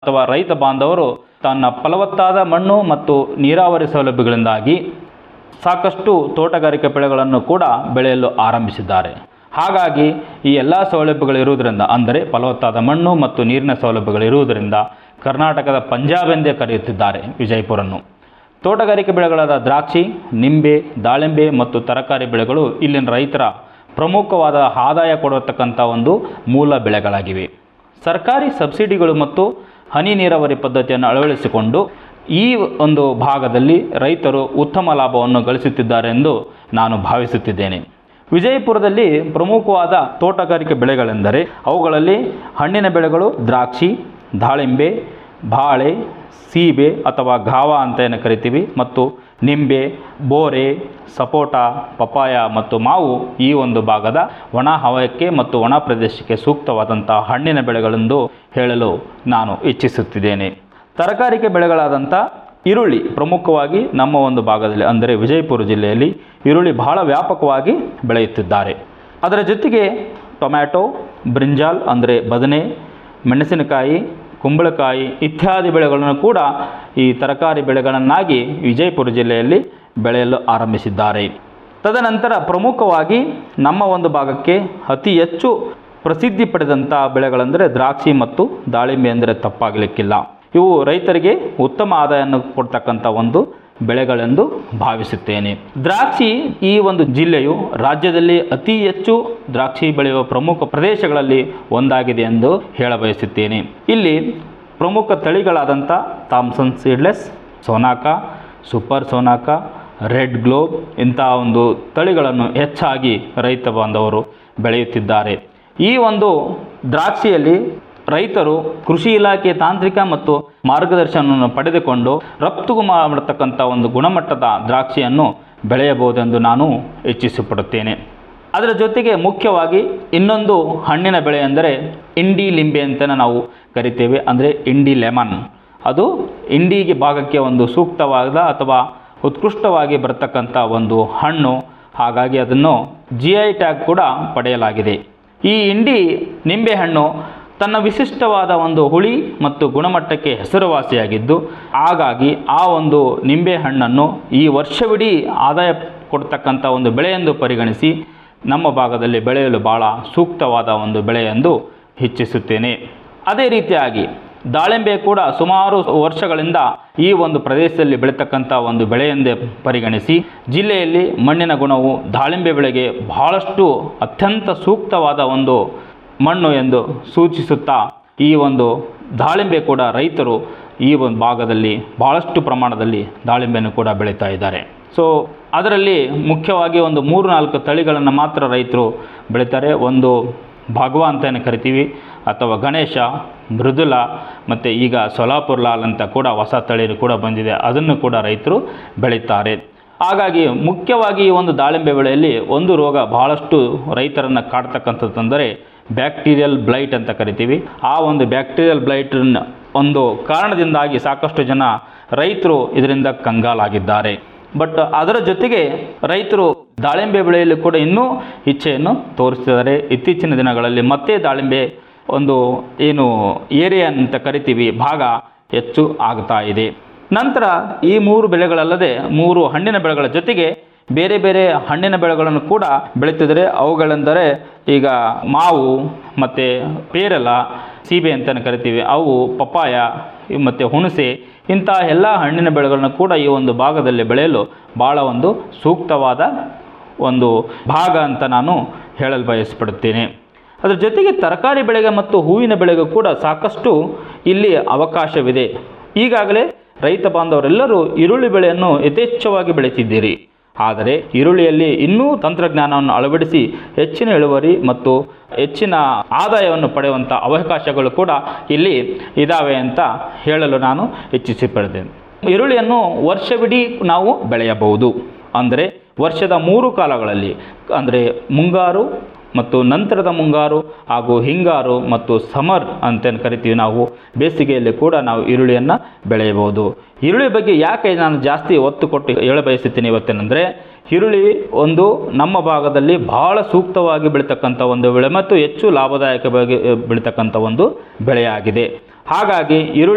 ಅಥವಾ ರೈತ ಬಾಂಧವರು ತನ್ನ ಫಲವತ್ತಾದ ಮಣ್ಣು ಮತ್ತು ನೀರಾವರಿ ಸೌಲಭ್ಯಗಳಿಂದಾಗಿ ಸಾಕಷ್ಟು ತೋಟಗಾರಿಕೆ ಬೆಳೆಗಳನ್ನು ಕೂಡ ಬೆಳೆಯಲು ಆರಂಭಿಸಿದ್ದಾರೆ ಹಾಗಾಗಿ ಈ ಎಲ್ಲ ಸೌಲಭ್ಯಗಳಿರುವುದರಿಂದ ಅಂದರೆ ಫಲವತ್ತಾದ ಮಣ್ಣು ಮತ್ತು ನೀರಿನ ಸೌಲಭ್ಯಗಳಿರುವುದರಿಂದ ಕರ್ನಾಟಕದ ಪಂಜಾಬ್ ಎಂದೇ ಕರೆಯುತ್ತಿದ್ದಾರೆ ವಿಜಯಪುರನ್ನು ತೋಟಗಾರಿಕೆ ಬೆಳೆಗಳಾದ ದ್ರಾಕ್ಷಿ ನಿಂಬೆ ದಾಳಿಂಬೆ ಮತ್ತು ತರಕಾರಿ ಬೆಳೆಗಳು ಇಲ್ಲಿನ ರೈತರ ಪ್ರಮುಖವಾದ ಆದಾಯ ಕೊಡತಕ್ಕಂಥ ಒಂದು ಮೂಲ ಬೆಳೆಗಳಾಗಿವೆ ಸರ್ಕಾರಿ ಸಬ್ಸಿಡಿಗಳು ಮತ್ತು ಹನಿ ನೀರಾವರಿ ಪದ್ಧತಿಯನ್ನು ಅಳವಡಿಸಿಕೊಂಡು ಈ ಒಂದು ಭಾಗದಲ್ಲಿ ರೈತರು ಉತ್ತಮ ಲಾಭವನ್ನು ಗಳಿಸುತ್ತಿದ್ದಾರೆ ಎಂದು ನಾನು ಭಾವಿಸುತ್ತಿದ್ದೇನೆ ವಿಜಯಪುರದಲ್ಲಿ ಪ್ರಮುಖವಾದ ತೋಟಗಾರಿಕೆ ಬೆಳೆಗಳೆಂದರೆ ಅವುಗಳಲ್ಲಿ ಹಣ್ಣಿನ ಬೆಳೆಗಳು ದ್ರಾಕ್ಷಿ ದಾಳಿಂಬೆ ಬಾಳೆ ಸೀಬೆ ಅಥವಾ ಗಾವ ಅಂತ ಏನು ಕರಿತೀವಿ ಮತ್ತು ನಿಂಬೆ ಬೋರೆ ಸಪೋಟ ಪಪಾಯ ಮತ್ತು ಮಾವು ಈ ಒಂದು ಭಾಗದ ಒಣ ಹವಯಕ್ಕೆ ಮತ್ತು ಒಣ ಪ್ರದೇಶಕ್ಕೆ ಸೂಕ್ತವಾದಂಥ ಹಣ್ಣಿನ ಬೆಳೆಗಳೆಂದು ಹೇಳಲು ನಾನು ಇಚ್ಛಿಸುತ್ತಿದ್ದೇನೆ ತರಕಾರಿಕೆ ಬೆಳೆಗಳಾದಂಥ ಈರುಳ್ಳಿ ಪ್ರಮುಖವಾಗಿ ನಮ್ಮ ಒಂದು ಭಾಗದಲ್ಲಿ ಅಂದರೆ ವಿಜಯಪುರ ಜಿಲ್ಲೆಯಲ್ಲಿ ಈರುಳ್ಳಿ ಬಹಳ ವ್ಯಾಪಕವಾಗಿ ಬೆಳೆಯುತ್ತಿದ್ದಾರೆ ಅದರ ಜೊತೆಗೆ ಟೊಮ್ಯಾಟೊ ಬ್ರಿಂಜಾಲ್ ಅಂದರೆ ಬದನೆ ಮೆಣಸಿನಕಾಯಿ ಕುಂಬಳಕಾಯಿ ಇತ್ಯಾದಿ ಬೆಳೆಗಳನ್ನು ಕೂಡ ಈ ತರಕಾರಿ ಬೆಳೆಗಳನ್ನಾಗಿ ವಿಜಯಪುರ ಜಿಲ್ಲೆಯಲ್ಲಿ ಬೆಳೆಯಲು ಆರಂಭಿಸಿದ್ದಾರೆ ತದನಂತರ ಪ್ರಮುಖವಾಗಿ ನಮ್ಮ ಒಂದು ಭಾಗಕ್ಕೆ ಅತಿ ಹೆಚ್ಚು ಪ್ರಸಿದ್ಧಿ ಪಡೆದಂಥ ಬೆಳೆಗಳೆಂದರೆ ದ್ರಾಕ್ಷಿ ಮತ್ತು ದಾಳಿಂಬೆ ಅಂದರೆ ತಪ್ಪಾಗಲಿಕ್ಕಿಲ್ಲ ಇವು ರೈತರಿಗೆ ಉತ್ತಮ ಆದಾಯವನ್ನು ಕೊಡ್ತಕ್ಕಂಥ ಒಂದು ಬೆಳೆಗಳೆಂದು ಭಾವಿಸುತ್ತೇನೆ ದ್ರಾಕ್ಷಿ ಈ ಒಂದು ಜಿಲ್ಲೆಯು ರಾಜ್ಯದಲ್ಲಿ ಅತಿ ಹೆಚ್ಚು ದ್ರಾಕ್ಷಿ ಬೆಳೆಯುವ ಪ್ರಮುಖ ಪ್ರದೇಶಗಳಲ್ಲಿ ಒಂದಾಗಿದೆ ಎಂದು ಹೇಳಬಯಸುತ್ತೇನೆ ಇಲ್ಲಿ ಪ್ರಮುಖ ತಳಿಗಳಾದಂಥ Thompson seedless Sonaka super Sonaka red globe ಇಂತಹ ಒಂದು ತಳಿಗಳನ್ನು ಹೆಚ್ಚಾಗಿ ರೈತ ಬಾಂಧವರು ಬೆಳೆಯುತ್ತಿದ್ದಾರೆ ಈ ಒಂದು ದ್ರಾಕ್ಷಿಯಲ್ಲಿ ರೈತರು ಕೃಷಿ ಇಲಾಖೆ ತಾಂತ್ರಿಕ ಮತ್ತು ಮಾರ್ಗದರ್ಶನವನ್ನು ಪಡೆದುಕೊಂಡು ರಫ್ತು ಮಾಡತಕ್ಕಂಥ ಒಂದು ಗುಣಮಟ್ಟದ ದ್ರಾಕ್ಷಿಯನ್ನು ಬೆಳೆಯಬಹುದೆಂದು ನಾನು ಇಚ್ಛಿಸಪಡುತ್ತೇನೆ ಅದರ ಜೊತೆಗೆ ಮುಖ್ಯವಾಗಿ ಇನ್ನೊಂದು ಹಣ್ಣಿನ ಬೆಳೆ ಎಂದರೆ ಇಂಡಿ ಲಿಂಬೆ ಅಂತ ನಾವು ಕರಿತೇವೆ ಅಂದರೆ ಇಂಡಿ ಲೆಮನ್ ಅದು ಇಂಡಿಗೆ ಭಾಗಕ್ಕೆ ಒಂದು ಸೂಕ್ತವಾದ ಅಥವಾ ಉತ್ಕೃಷ್ಟವಾಗಿ ಬರತಕ್ಕಂಥ ಒಂದು ಹಣ್ಣು ಹಾಗಾಗಿ ಅದನ್ನು ಜಿ ಐ ಟ್ಯಾಗ್ ಕೂಡ ಪಡೆಯಲಾಗಿದೆ ಈ ಇಂಡಿ ನಿಂಬೆಹಣ್ಣು ತನ್ನ ವಿಶಿಷ್ಟವಾದ ಒಂದು ಹುಳಿ ಮತ್ತು ಗುಣಮಟ್ಟಕ್ಕೆ ಹೆಸರುವಾಸಿಯಾಗಿದ್ದು ಹಾಗಾಗಿ ಆ ಒಂದು ನಿಂಬೆಹಣ್ಣನ್ನು ಈ ವರ್ಷವಿಡೀ ಆದಾಯ ಕೊಡ್ತಕ್ಕಂಥ ಒಂದು ಬೆಳೆ ಎಂದು ಪರಿಗಣಿಸಿ ನಮ್ಮ ಭಾಗದಲ್ಲಿ ಬೆಳೆಯಲು ಭಾಳ ಸೂಕ್ತವಾದ ಒಂದು ಬೆಳೆ ಎಂದು ಇಚ್ಛಿಸುತ್ತೇನೆ ಅದೇ ರೀತಿಯಾಗಿ ದಾಳಿಂಬೆ ಕೂಡ ಸುಮಾರು ವರ್ಷಗಳಿಂದ ಈ ಒಂದು ಪ್ರದೇಶದಲ್ಲಿ ಬೆಳೀತಕ್ಕಂಥ ಒಂದು ಬೆಳೆ ಎಂದೇ ಪರಿಗಣಿಸಿ ಜಿಲ್ಲೆಯಲ್ಲಿ ಮಣ್ಣಿನ ಗುಣವು ದಾಳಿಂಬೆ ಬೆಳೆಗೆ ಬಹಳಷ್ಟು ಅತ್ಯಂತ ಸೂಕ್ತವಾದ ಒಂದು ಮಣ್ಣು ಎಂದು ಸೂಚಿಸುತ್ತಾ ಈ ಒಂದು ದಾಳಿಂಬೆ ಕೂಡ ರೈತರು ಈ ಒಂದು ಭಾಗದಲ್ಲಿ ಭಾಳಷ್ಟು ಪ್ರಮಾಣದಲ್ಲಿ ದಾಳಿಂಬೆಯನ್ನು ಕೂಡ ಬೆಳೀತಾ ಇದ್ದಾರೆ ಸೊ ಅದರಲ್ಲಿ ಮುಖ್ಯವಾಗಿ ಒಂದು ಮೂರು ನಾಲ್ಕು ತಳಿಗಳನ್ನು ಮಾತ್ರ ರೈತರು ಬೆಳೀತಾರೆ ಒಂದು ಭಾಗವ ಅಂತ ಏನು ಕರಿತೀವಿ ಅಥವಾ ಗಣೇಶ ಮೃದುಲ ಮತ್ತು ಈಗ ಸೊಲಾಪುರ್ ಲಾಲ್ ಅಂತ ಕೂಡ ಹೊಸ ತಳಿ ಕೂಡ ಬಂದಿದೆ ಅದನ್ನು ಕೂಡ ರೈತರು ಬೆಳೀತಾರೆ ಹಾಗಾಗಿ ಮುಖ್ಯವಾಗಿ ಈ ಒಂದು ದಾಳಿಂಬೆ ಬೆಳೆಯಲ್ಲಿ ಒಂದು ರೋಗ ಬಹಳಷ್ಟು ರೈತರನ್ನು ಕಾಡ್ತಕ್ಕಂಥದ್ದಂದರೆ ಬ್ಯಾಕ್ಟೀರಿಯಲ್ ಬ್ಲೈಟ್ ಅಂತ ಕರಿತೀವಿ ಆ ಒಂದು ಬ್ಯಾಕ್ಟೀರಿಯಲ್ ಬ್ಲೈಟ್ ಒಂದು ಕಾರಣದಿಂದಾಗಿ ಸಾಕಷ್ಟು ಜನ ರೈತರು ಇದರಿಂದ ಕಂಗಾಲಾಗಿದ್ದಾರೆ ಬಟ್ ಅದರ ಜೊತೆಗೆ ರೈತರು ದಾಳಿಂಬೆ ಬೆಳೆಯಲು ಕೂಡ ಇನ್ನೂ ಇಚ್ಛೆಯನ್ನು ತೋರಿಸ್ತಿದ್ದಾರೆ ಇತ್ತೀಚಿನ ದಿನಗಳಲ್ಲಿ ಮತ್ತೆ ದಾಳಿಂಬೆ ಒಂದು ಏನು ಏರಿಯಾ ಅಂತ ಕರಿತೀವಿ ಭಾಗ ಹೆಚ್ಚು ಆಗ್ತಾ ಇದೆ ನಂತರ ಈ ಮೂರು ಬೆಳೆಗಳಲ್ಲದೆ ಮೂರು ಹಣ್ಣಿನ ಬೆಳೆಗಳ ಜೊತೆಗೆ ಬೇರೆ ಬೇರೆ ಹಣ್ಣಿನ ಬೆಳೆಗಳನ್ನು ಕೂಡ ಬೆಳೀತಿದ್ದಾರೆ ಅವುಗಳೆಂದರೆ ಈಗ ಮಾವು ಮತ್ತು ಪೇರಲ ಸೀಬೆ ಅಂತಲೇ ಕರಿತೀವಿ ಅವು ಪಪ್ಪಾಯ ಮತ್ತು ಹುಣಸೆ ಇಂಥ ಎಲ್ಲ ಹಣ್ಣಿನ ಬೆಳೆಗಳನ್ನು ಕೂಡ ಈ ಒಂದು ಭಾಗದಲ್ಲಿ ಬೆಳೆಯಲು ಭಾಳ ಒಂದು ಸೂಕ್ತವಾದ ಒಂದು ಭಾಗ ಅಂತ ನಾನು ಹೇಳಲು ಬಯಸ್ಪಡುತ್ತೇನೆ ಅದರ ಜೊತೆಗೆ ತರಕಾರಿ ಬೆಳೆಗೆ ಮತ್ತು ಹೂವಿನ ಬೆಳೆಗೂ ಕೂಡ ಸಾಕಷ್ಟು ಇಲ್ಲಿ ಅವಕಾಶವಿದೆ ಈಗಾಗಲೇ ರೈತ ಬಾಂಧವರೆಲ್ಲರೂ ಈರುಳ್ಳಿ ಬೆಳೆಯನ್ನು ಯಥೇಚ್ಛವಾಗಿ ಬೆಳೆತಿದ್ದೀರಿ ಆದರೆ ಈರುಳ್ಳಿಯಲ್ಲಿ ಇನ್ನೂ ತಂತ್ರಜ್ಞಾನವನ್ನು ಅಳವಡಿಸಿ ಹೆಚ್ಚಿನ ಇಳುವರಿ ಮತ್ತು ಹೆಚ್ಚಿನ ಆದಾಯವನ್ನು ಪಡೆಯುವಂಥ ಅವಕಾಶಗಳು ಕೂಡ ಇಲ್ಲಿ ಇದ್ದಾವೆ ಅಂತ ಹೇಳಲು ನಾನು ಇಚ್ಛಿಸಿಪಡ್ತೇನೆ ಈರುಳ್ಳಿಯನ್ನು ವರ್ಷವಿಡೀ ನಾವು ಬೆಳೆಯಬಹುದು ಅಂದರೆ ವರ್ಷದ ಮೂರು ಕಾಲಗಳಲ್ಲಿ ಅಂದರೆ ಮುಂಗಾರು ಮತ್ತು ನಂತರದ ಮುಂಗಾರು ಹಾಗೂ ಹಿಂಗಾರು ಮತ್ತು ಸಮರ್ ಅಂತ ಕರಿತೀವಿ ನಾವು ಬೇಸಿಗೆಯಲ್ಲಿ ಕೂಡ ನಾವು ಈರುಳ್ಳಿಯನ್ನು ಬೆಳೆಯಬಹುದು ಈರುಳ್ಳಿ ಬಗ್ಗೆ ಯಾಕೆ ನಾನು ಜಾಸ್ತಿ ಒತ್ತು ಕೊಟ್ಟು ಹೇಳಬಯಸುತ್ತೀನಿ ಇವತ್ತೇನೆಂದರೆ ಈರುಳ್ಳಿ ಒಂದು ನಮ್ಮ ಭಾಗದಲ್ಲಿ ಬಹಳ ಸೂಕ್ತವಾಗಿ ಬೆಳೀತಕ್ಕಂಥ ಒಂದು ಬೆಳೆ ಮತ್ತು ಹೆಚ್ಚು ಲಾಭದಾಯಕವಾಗಿ ಬೆಳೀತಕ್ಕಂಥ ಒಂದು ಬೆಳೆಯಾಗಿದೆ ಹಾಗಾಗಿ ಈರುಳ್ಳಿ